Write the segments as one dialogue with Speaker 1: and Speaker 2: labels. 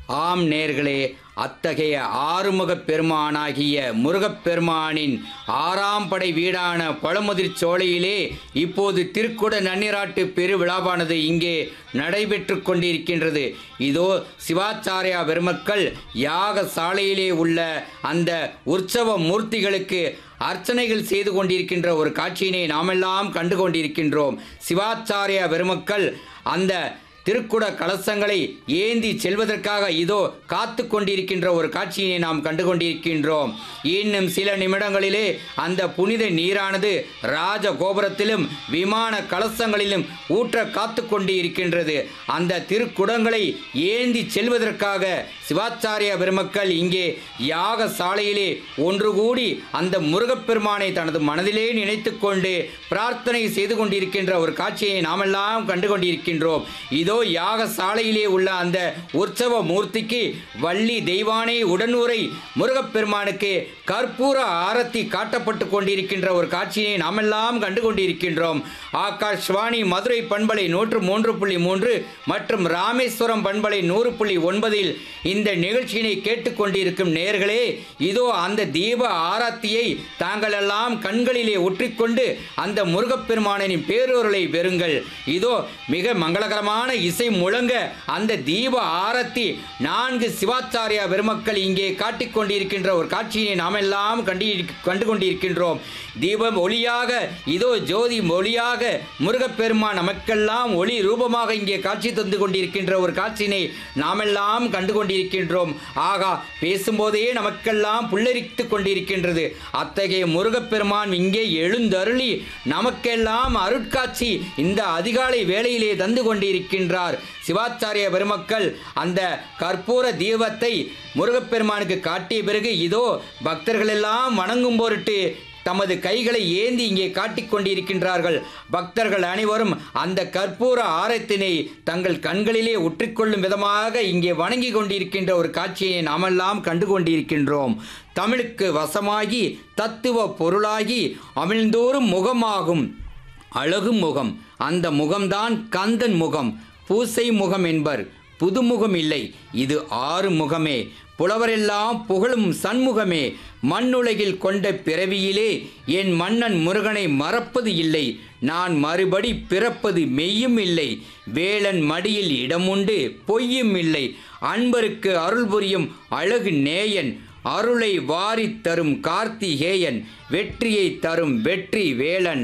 Speaker 1: ஆம் நேர்களே அத்தகைய ஆறுமுகப் பெருமானாகிய முருகப்பெருமானின் ஆறாம் படை வீடான பழமுதிர் சோலையிலே இப்போது திருக்குட நன்னிராட்டு பெருவிழாவானது இங்கே நடைபெற்று கொண்டிருக்கின்றது இதோ சிவாச்சாரியா பெருமக்கள் யாக சாலையிலே உள்ள அந்த உற்சவ மூர்த்திகளுக்கு அர்ச்சனைகள் செய்து கொண்டிருக்கின்ற ஒரு காட்சியினை நாமெல்லாம் கண்டு கொண்டிருக்கின்றோம் சிவாச்சாரியா பெருமக்கள் அந்த திருக்குட கலசங்களை ஏந்தி செல்வதற்காக இதோ காத்து கொண்டிருக்கின்ற ஒரு காட்சியினை நாம் கண்டு கொண்டிருக்கின்றோம் இன்னும் சில நிமிடங்களிலே அந்த புனித நீரானது ராஜ கோபுரத்திலும் விமான கலசங்களிலும் ஊற்ற காத்து கொண்டு இருக்கின்றது அந்த திருக்குடங்களை ஏந்தி செல்வதற்காக சிவாச்சாரிய பெருமக்கள் இங்கே யாக சாலையிலே ஒன்று கூடி அந்த முருகப்பெருமானை தனது மனதிலே நினைத்து கொண்டு பிரார்த்தனை செய்து கொண்டிருக்கின்ற ஒரு காட்சியை நாமெல்லாம் கண்டு கொண்டிருக்கின்றோம் இதோ யாக சாலையிலே உள்ள அந்த உற்சவ மூர்த்திக்கு வள்ளி தெய்வானை உடனுரை முருகப்பெருமானுக்கு கற்பூர ஆரத்தி காட்டப்பட்டு கொண்டிருக்கின்ற ஒரு காட்சியை நாமெல்லாம் கண்டு கொண்டிருக்கின்றோம் ஆகாஷ்வாணி மதுரை பண்பலை நூற்று மூன்று புள்ளி மூன்று மற்றும் ராமேஸ்வரம் பண்பலை நூறு புள்ளி ஒன்பதில் இந்த நிகழ்ச்சியினை கேட்டுக்கொண்டிருக்கும் நேர்களே இதோ அந்த தீப ஆராத்தியை தாங்களெல்லாம் கண்களிலே ஒற்றிக்கொண்டு அந்த முருகப்பெருமானின் பேரொருளை பெறுங்கள் இதோ மிக மங்களகரமான இசை முழங்க அந்த தீப ஆரத்தி நான்கு சிவாச்சாரியா பெருமக்கள் இங்கே காட்டிக் கொண்டிருக்கின்ற ஒரு காட்சியினை நாமெல்லாம் கண்டு கண்டு கொண்டிருக்கின்றோம் தீபம் ஒளியாக இதோ ஜோதி ஒளியாக முருகப்பெருமான் நமக்கெல்லாம் ஒளி ரூபமாக இங்கே காட்சி தந்து கொண்டிருக்கின்ற ஒரு காட்சியினை நாமெல்லாம் கண்டு கொண்டிருக்கின்றோம் ஆகா பேசும்போதே நமக்கெல்லாம் புல்லரித்து கொண்டிருக்கின்றது அத்தகைய முருகப்பெருமான் இங்கே எழுந்தருளி நமக்கெல்லாம் அருட்காட்சி இந்த அதிகாலை வேளையிலே தந்து கொண்டிருக்கின்றார் சிவாச்சாரிய பெருமக்கள் அந்த கற்பூர தீபத்தை முருகப்பெருமானுக்கு காட்டிய பிறகு இதோ பக்தர்கள் எல்லாம் வணங்கும் பொருட்டு தமது கைகளை ஏந்தி இங்கே காட்டிக் கொண்டிருக்கின்றார்கள் பக்தர்கள் அனைவரும் அந்த கற்பூர ஆரத்தினை தங்கள் கண்களிலே உற்றிக்கொள்ளும் விதமாக இங்கே வணங்கி கொண்டிருக்கின்ற ஒரு காட்சியை நாமெல்லாம் கண்டு கொண்டிருக்கின்றோம் தமிழுக்கு வசமாகி தத்துவ பொருளாகி அமிழ்ந்தோறும் முகமாகும் அழகு முகம் அந்த முகம்தான் கந்தன் முகம் பூசை முகம் என்பர் புதுமுகம் இல்லை இது ஆறு முகமே புலவரெல்லாம் புகழும் சண்முகமே மண்ணுலகில் கொண்ட பிறவியிலே என் மன்னன் முருகனை மறப்பது இல்லை நான் மறுபடி பிறப்பது மெய்யும் இல்லை வேளன் மடியில் இடமுண்டு பொய்யும் இல்லை அன்பருக்கு அருள் புரியும் அழகு நேயன் அருளை வாரித் தரும் கார்த்திகேயன் வெற்றியை தரும் வெற்றி வேலன்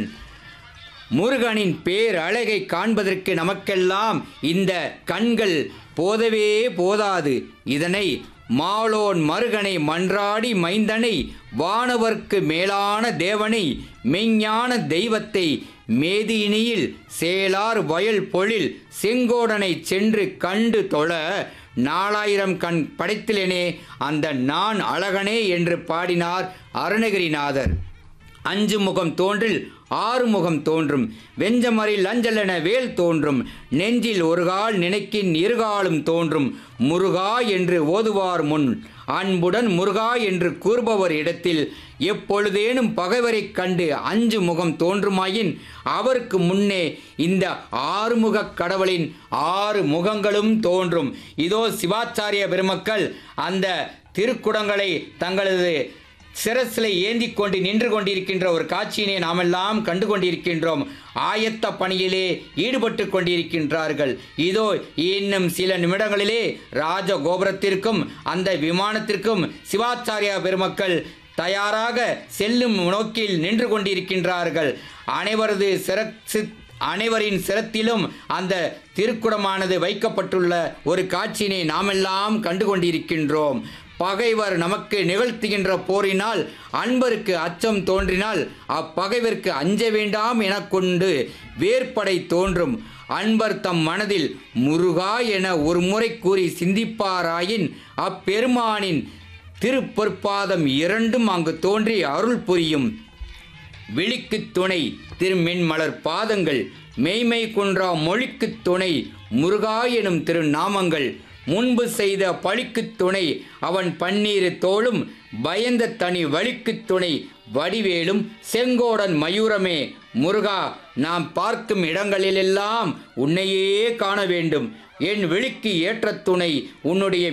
Speaker 1: முருகனின் பேரழகை காண்பதற்கு நமக்கெல்லாம் இந்த கண்கள் போதவே போதாது இதனை மாலோன் மருகனை மன்றாடி மைந்தனை வானவர்க்கு மேலான தேவனை மெய்ஞான தெய்வத்தை மேதியினியில் சேலார் வயல் பொழில் செங்கோடனை சென்று கண்டு தொழ நாலாயிரம் கண் படைத்திலேனே அந்த நான் அழகனே என்று பாடினார் அருணகிரிநாதர் அஞ்சு முகம் தோன்றில் ஆறு முகம் தோன்றும் வெஞ்சமரில் அஞ்சலென வேல் தோன்றும் நெஞ்சில் ஒருகால் நினைக்கின் இருகாலும் தோன்றும் முருகா என்று ஓதுவார் முன் அன்புடன் முருகா என்று கூறுபவர் இடத்தில் எப்பொழுதேனும் பகைவரைக் கண்டு அஞ்சு முகம் தோன்றுமாயின் அவருக்கு முன்னே இந்த ஆறுமுகக் கடவுளின் ஆறு முகங்களும் தோன்றும் இதோ சிவாச்சாரிய பெருமக்கள் அந்த திருக்குடங்களை தங்களது சிரசிலை ஏந்தி கொண்டு நின்று கொண்டிருக்கின்ற ஒரு காட்சியினை நாமெல்லாம் கண்டு கொண்டிருக்கின்றோம் ஆயத்த பணியிலே ஈடுபட்டு கொண்டிருக்கின்றார்கள் இதோ இன்னும் சில நிமிடங்களிலே ராஜ கோபுரத்திற்கும் அந்த விமானத்திற்கும் சிவாச்சாரியா பெருமக்கள் தயாராக செல்லும் நோக்கில் நின்று கொண்டிருக்கின்றார்கள் அனைவரது சிறப்பு அனைவரின் சிரத்திலும் அந்த திருக்குடமானது வைக்கப்பட்டுள்ள ஒரு காட்சியினை நாமெல்லாம் கண்டு கொண்டிருக்கின்றோம் பகைவர் நமக்கு நிகழ்த்துகின்ற போரினால் அன்பருக்கு அச்சம் தோன்றினால் அப்பகைவருக்கு அஞ்ச வேண்டாம் என கொண்டு வேற்படை தோன்றும் அன்பர் தம் மனதில் முருகா என ஒரு முறை கூறி சிந்திப்பாராயின் அப்பெருமானின் திருப்பொற்பாதம் இரண்டும் அங்கு தோன்றி அருள் புரியும் விழிக்குத் துணை திருமென்மலர் பாதங்கள் மெய்மை குன்றா மொழிக்குத் துணை முருகா எனும் திருநாமங்கள் முன்பு செய்த பழிக்குத் துணை அவன் பன்னீர் தோளும் பயந்த தனி வழிக்குத் துணை வடிவேலும் செங்கோடன் மயூரமே முருகா நாம் பார்க்கும் இடங்களிலெல்லாம் உன்னையே காண வேண்டும் என் விழிக்கு ஏற்ற துணை உன்னுடைய